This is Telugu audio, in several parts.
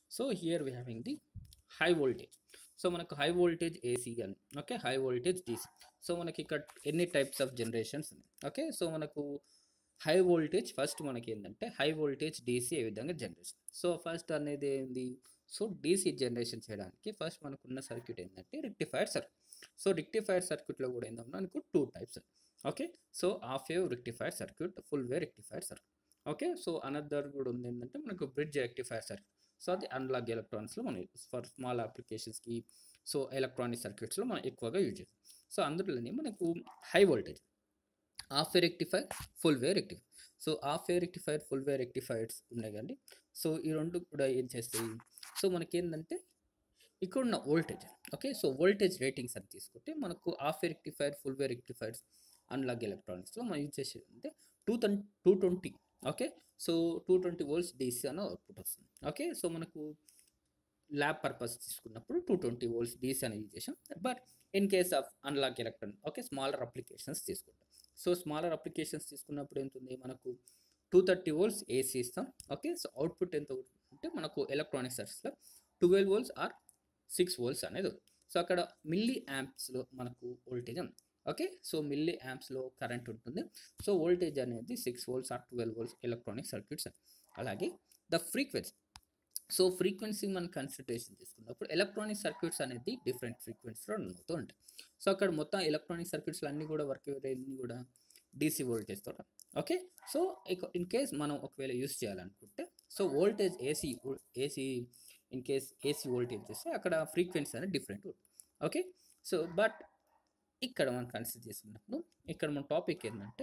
So here we having the high voltage so మనకు హై వోల్టేజ్ ఏసీ కానీ okay high voltage DC so మనకి ఇక్కడ ఎన్ని టైప్స్ ఆఫ్ జనరేషన్స్ ఉన్నాయి ఓకే సో మనకు హై వోల్టేజ్ ఫస్ట్ మనకి ఏంటంటే హై వోల్టేజ్ డీసీ ఏ విధంగా జనరేషన్ సో ఫస్ట్ అనేది ఏంది సో డీసీ జనరేషన్ చేయడానికి ఫస్ట్ మనకున్న సర్క్యూట్ ఏంటంటే రెక్టిఫైడ్ సర్క్యూట్ సో రెక్టిఫైడ్ సర్క్యూట్లో కూడా ఏంటంటే మనకు two types okay so half wave rectified circuit full wave rectified circuit okay so another కూడా ఉంది ఏంటంటే మనకు బ్రిడ్జ్ రెక్టిఫైర్ సర్క్యూట్ సో అది అన్లాగ్ ఎలక్ట్రానిక్స్లో మనం ఫర్ స్మాల్ అప్లికేషన్స్కి సో ఎలక్ట్రానిక్ సర్క్యూట్స్లో మనం ఎక్కువగా యూజ్ చేస్తాం సో అందులోనే మనకు high voltage half way rectifier full way rectifier so half way rectifier full way rectifiers ఉన్నాయి కండి సో ఈ రెండు కూడా ఏం చేస్తాయి సో మనకి ఏంటంటే ఇక్కడ ఉన్న voltage okay so voltage ratings అని తీసుకుంటే మనకు half way rectifier full way rectifiers analog ఎలక్ట్రానిక్స్లో మనం యూజ్ చేసేది అంటే two than two twenty okay so two twenty volts DC అని అవుట్పుట్ వస్తుంది ఓకే సో మనకు ల్యాబ్ పర్పస్ తీసుకున్నప్పుడు టూ ట్వంటీ వోల్ట్స్ డీసీ అని యూజ్ చేసాం but in case of analog electronic okay smaller applications తీసుకుంటాం సో స్మాలర్ అప్లికేషన్స్ తీసుకున్నప్పుడు ఏంటుంది మనకు టూ థర్టీ వోల్ట్స్ ఏసీ ఇస్తాం ఓకే సో అవుట్పుట్ ఎంత అంటే మనకు ఎలక్ట్రానిక్ సర్క్యూట్స్లో twelve volts or six volts అనేది ఉంది సో అక్కడ మిల్లీ యాంప్స్లో మనకు వోల్టేజ్ ఉంది ఓకే సో మిల్లీ యాంప్స్లో కరెంట్ ఉంటుంది సో వోల్టేజ్ అనేది six volts or twelve volts electronic circuits అలాగే ద ఫ్రీక్వెన్సీ సో ఫ్రీక్వెన్సీ మనం కన్సిడరేషన్ తీసుకున్నప్పుడు ఎలక్ట్రానిక్ సర్క్యూట్స్ అనేది డిఫరెంట్ ఫ్రీక్వెన్సీలో రన్ అవుతూ ఉంటాయి సో అక్కడ మొత్తం ఎలక్ట్రానిక్ సర్క్యూట్స్లో అన్నీ కూడా వర్క్ అయ్యేది కూడా డీసీ వోల్టేజ్తో ఓకే సో ఇన్ కేస్ మనం ఒకవేళ యూస్ చేయాలనుకుంటే so voltage AC AC in case AC voltage చేస్తే అక్కడ ఫ్రీక్వెన్సీ అనేది డిఫరెంట్ ఓకే సో బట్ ఇక్కడ మనం కన్సిడర్ చేసుకున్నప్పుడు ఇక్కడ మన టాపిక్ ఏంటంటే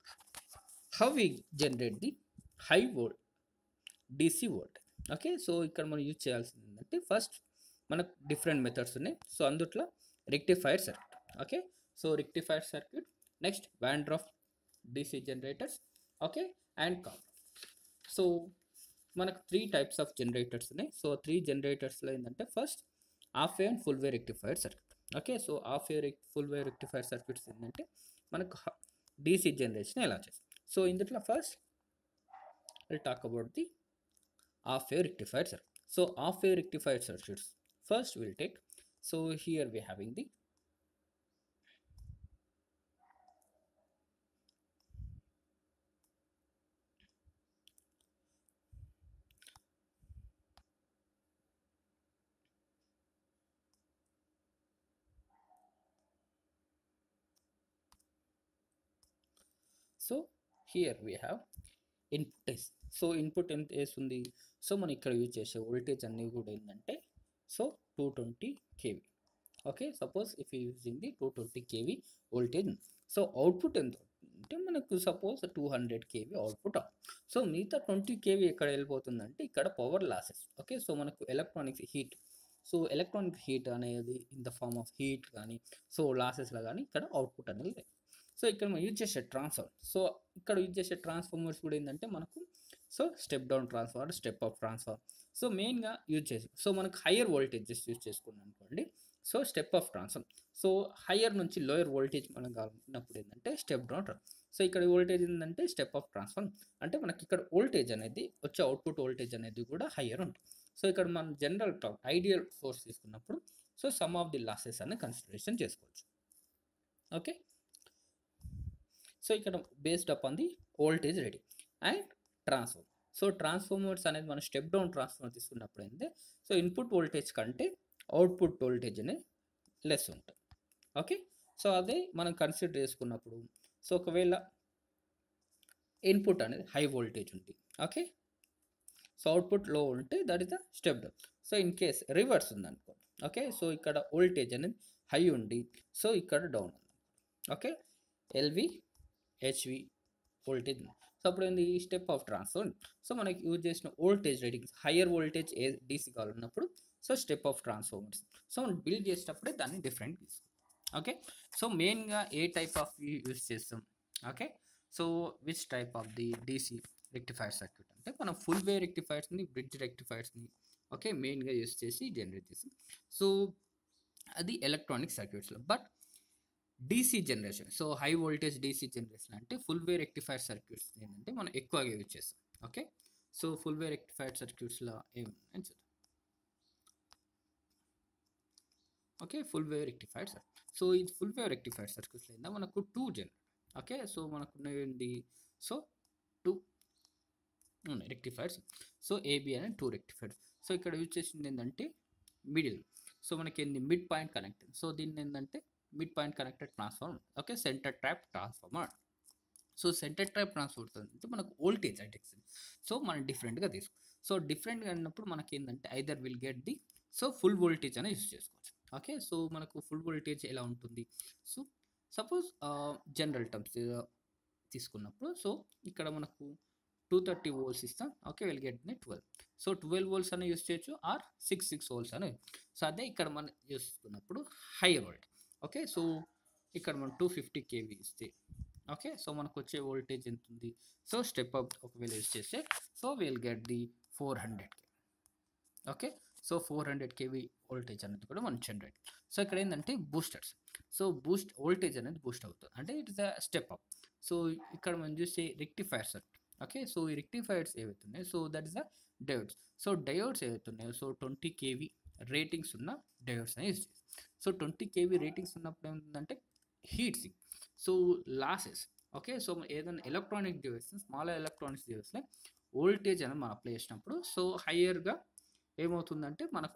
how we generate the high volt DC volt okay so ఇక్కడ మనం యూజ్ చేయాల్సింది ఏంటంటే ఫస్ట్ మనకు డిఫరెంట్ మెథడ్స్ ఉన్నాయి సో అందుట్లో rectifier circuit okay so rectifier circuit next band of DC generators okay and come so మనకు త్రీ టైప్స్ ఆఫ్ జనరేటర్స్ ఉన్నాయి సో త్రీ జనరేటర్స్లో ఏంటంటే first half way and full way rectified circuit okay so half way full way rectified circuits ఏంటంటే మనకు డీసీ జనరేషన్ ఎలా చేస్తాం సో ఇందులో first will talk about the half wave rectified circuit. So half wave rectified circuits first we'll take. So here we having the so here we have input is so input ఎంత వేస్తుంది సో మనం ఇక్కడ యూజ్ చేసే వోల్టేజ్ అన్నీ కూడా ఏంటంటే so two twenty KV okay suppose if using the two twenty KV voltage so output ఎంత అంటే మనకు suppose two hundred KV output so మిగతా ట్వంటీ కేవీ ఎక్కడ వెళ్ళిపోతుందంటే ఇక్కడ పవర్ లాసెస్ ఓకే సో మనకు electronics heat so electronic heat అనేది in the form of heat కానీ సో లాసెస్లో కానీ ఇక్కడ అవుట్పుట్ అనేది సో ఇక్కడ మనం యూజ్ చేసే ట్రాన్స్ఫార్మర్ సో ఇక్కడ యూజ్ చేసే ట్రాన్స్ఫార్మర్స్ కూడా ఏంటంటే మనకు so step down transformer step up transformer so మెయిన్గా యూజ్ చేసి సో మనకు హయ్యర్ వోల్టేజెస్ యూజ్ చేసుకున్నాం అనుకోండి so step up transformer so higher నుంచి లోయర్ వోల్టేజ్ మనం కావాలన్నప్పుడు ఏంటంటే స్టెప్ డౌన్ సో ఇక్కడ వోల్టేజ్ ఏంటంటే స్టెప్ అప్ ట్రాన్స్ఫార్మర్ అంటే మనకి ఇక్కడ వోల్టేజ్ అనేది వచ్చే అవుట్పుట్ వోల్టేజ్ అనేది కూడా హయ్యర్ ఉంటుంది సో ఇక్కడ మనం జనరల్ టాప్ ఐడియల్ సోర్స్ తీసుకున్నప్పుడు so some of the losses అని కన్సిడరేషన్ చేసుకోవచ్చు ఓకే సో ఇక్కడ based up on the voltage ready and transformer so transformers అనేది మనం స్టెప్ డౌన్ ట్రాన్స్ఫార్మర్ తీసుకున్నప్పుడు ఏంటంటే సో ఇన్పుట్ వోల్టేజ్ కంటే అవుట్పుట్ వోల్టేజ్ అనేది లెస్ ఉంటుంది ఓకే సో అదే మనం కన్సిడర్ చేసుకున్నప్పుడు సో ఒకవేళ ఇన్పుట్ అనేది హై వోల్టేజ్ ఉంటుంది ఓకే సో అవుట్పుట్ లో ఉంటే that is the step down so in case reverse ఉందనుకో ఓకే సో ఇక్కడ వోల్టేజ్ అనేది హై ఉండి సో ఇక్కడ డౌన్ ఉంది okay LV HV voltage so అప్పుడు ఏంది ఈ స్టెప్ ఆఫ్ ట్రాన్స్ఫర్ సో మనకి యూజ్ చేసిన voltage ratings higher voltage a DC కావాలన్నప్పుడు so step of transformers so మనం బిల్డ్ చేసేటప్పుడే దాన్ని డిఫరెంట్ తీసుకుంటాం ఓకే సో మెయిన్గా ఏ టైప్ ఆఫ్ యూజ్ చేస్తాం okay so which type of the DC rectifier circuit అంటే మనం ఫుల్ వే రెక్టిఫైర్స్ని బ్రిడ్జ్ రెక్టిఫైర్స్ని ఓకే మెయిన్గా యూస్ చేసి జనరేట్ చేస్తాం సో అది ఎలక్ట్రానిక్ సర్క్యూట్స్లో but DC generation so high voltage DC generation అంటే ఫుల్ వే రెక్టిఫైర్ సర్క్యూట్స్ ఏంటంటే మనం ఎక్కువగా యూజ్ చేస్తాం okay so full way rectified సర్క్యూట్స్లో ఏమున్నాయని చూద్దాం okay full wave rectified circuit so ఇది ఫుల్ వేవ్ రెక్టిఫైడ్ సర్క్యూట్స్ లేదా మనకు టూ జనరల్ ఓకే సో మనకు ఉన్నది సో టూ ఉన్నాయి రెక్టిఫైడ్స్ సో ఏబి అనే టూ రెక్టిఫైడ్ సో ఇక్కడ యూజ్ చేసింది ఏంటంటే మిడిల్ సో మనకి ఏంది మిడ్ పాయింట్ కనెక్టెడ్ సో దీన్ని ఏంటంటే mid point connected transformer okay centre trap transformer so centre trap transformer అంటే మనకు వోల్టేజ్ అటెక్స్ సో మనం డిఫరెంట్గా తీసుకో సో డిఫరెంట్గా అన్నప్పుడు మనకి ఏంటంటే either will get the so full voltage అనేది యూస్ చేసుకోవచ్చు ఓకే సో మనకు ఫుల్ వోల్టేజ్ ఎలా ఉంటుంది సో సపోజ్ జనరల్ టర్మ్స్ తీసుకున్నప్పుడు సో ఇక్కడ మనకు టూ థర్టీ వోల్స్ ఇస్తాం ఓకే విల్ గెట్ ని ట్వెల్వ్ సో ట్వెల్వ్ వోల్స్ అని యూస్ చేయొచ్చు ఆర్ సిక్స్ సిక్స్ వోల్స్ అని సో అదే ఇక్కడ మనం చూసుకున్నప్పుడు హైయర్ వోల్ట్ ఓకే సో ఇక్కడ మనం టూ ఫిఫ్టీ కేవీ ఇస్తే ఓకే సో మనకు వచ్చే వోల్టేజ్ ఎంత ఉంది సో స్టెప్ అప్ ఒకవేళ యూస్ చేస్తే so will get the four hundred K okay so four hundred KV voltage అనేది కూడా మనం జనరేట్ సో ఇక్కడ ఏంటంటే బూస్టర్స్ సో బూస్ట్ వోల్టేజ్ అనేది బూస్ట్ అవుతుంది అంటే it is a step up so ఇక్కడ మనం చూస్తే రెక్టిఫైర్ సర్క్యూట్ ఓకే సో ఈ రెక్టిఫైర్స్ ఏవైతే ఉన్నాయో so that is the diodes so diodes ఏవైతే ఉన్నాయో సో ట్వంటీ కేవీ రేటింగ్స్ ఉన్న డయోడ్స్ అనేది యూజ్ చేస్తాం సో ట్వంటీ కేవీ రేటింగ్స్ ఉన్నప్పుడు ఏముందంటే heat sink so losses okay so ఏదైనా ఎలక్ట్రానిక్ డివైస్ స్మాల్ ఎలక్ట్రానిక్స్ డివైస్లో వోల్టేజ్ అనేది మనం అప్లై చేసినప్పుడు సో హయ్యర్గా ఏమవుతుందంటే మనకు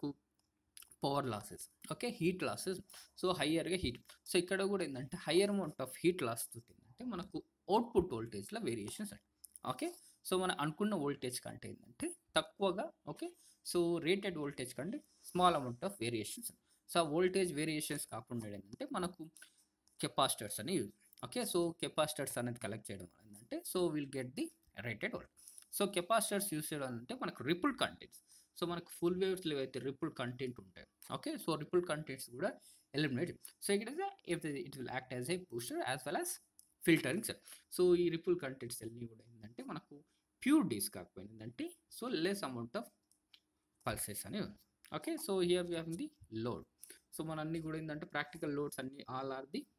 power losses okay heat losses so హయ్యర్గా హీట్ సో ఇక్కడ కూడా ఏంటంటే higher amount of heat loss ఏంటంటే మనకు అవుట్పుట్ వోల్టేజ్లో వేరియేషన్స్ ఓకే సో మనం అనుకున్న వోల్టేజ్ కంటే ఏంటంటే తక్కువగా ఓకే సో రేటెడ్ వోల్టేజ్ కంటే small amount of variations so ఆ వోల్టేజ్ వేరియేషన్స్ కాకుండా ఏంటంటే మనకు కెపాసిటర్స్ అని యూజ్ ఓకే సో కెపాసిటర్స్ అనేది కలెక్ట్ చేయడం వల్ల ఏంటంటే so will get the rated volt so capacitors use చేయడం అంటే మనకు రిపుల్ కంటెంట్స్ సో మనకు ఫుల్ వేవ్స్లో అయితే రిపుల్ కంటెంట్ ఉంటాయి ఓకే సో రిపుల్ కంటెంట్స్ కూడా ఎలిమినేట్ సో ఇక్కడ if it will act as a booster as well as filtering cell so ఈ రిపుల్ కంటెంట్ సెల్ని కూడా ఏంటంటే మనకు ప్యూర్ డీస్ కాకపోయింది ఏంటంటే so less amount of pulses అని ఉంది okay so here we have the load so మన అన్ని కూడా ఏంటంటే ప్రాక్టికల్ లోడ్స్ అన్ని all are the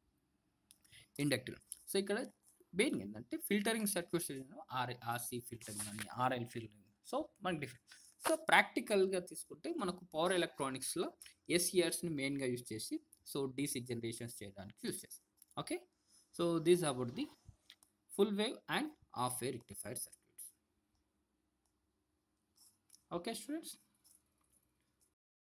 inductive so ఇక్కడ మెయిన్ ఏంటంటే filtering circuits or RC filtering అని ఆర్ఎల్ ఫిల్టరింగ్ సో మనకి డిఫరెంట్ సో ప్రాక్టికల్గా తీసుకుంటే మనకు పవర్ ఎలక్ట్రానిక్స్లో ఎస్ఈఆర్స్ని మెయిన్గా యూజ్ చేసి సో డీసీ జనరేషన్స్ చేయడానికి యూజ్ చేస్తాం okay so these about the full wave and half wave rectified circuits okay students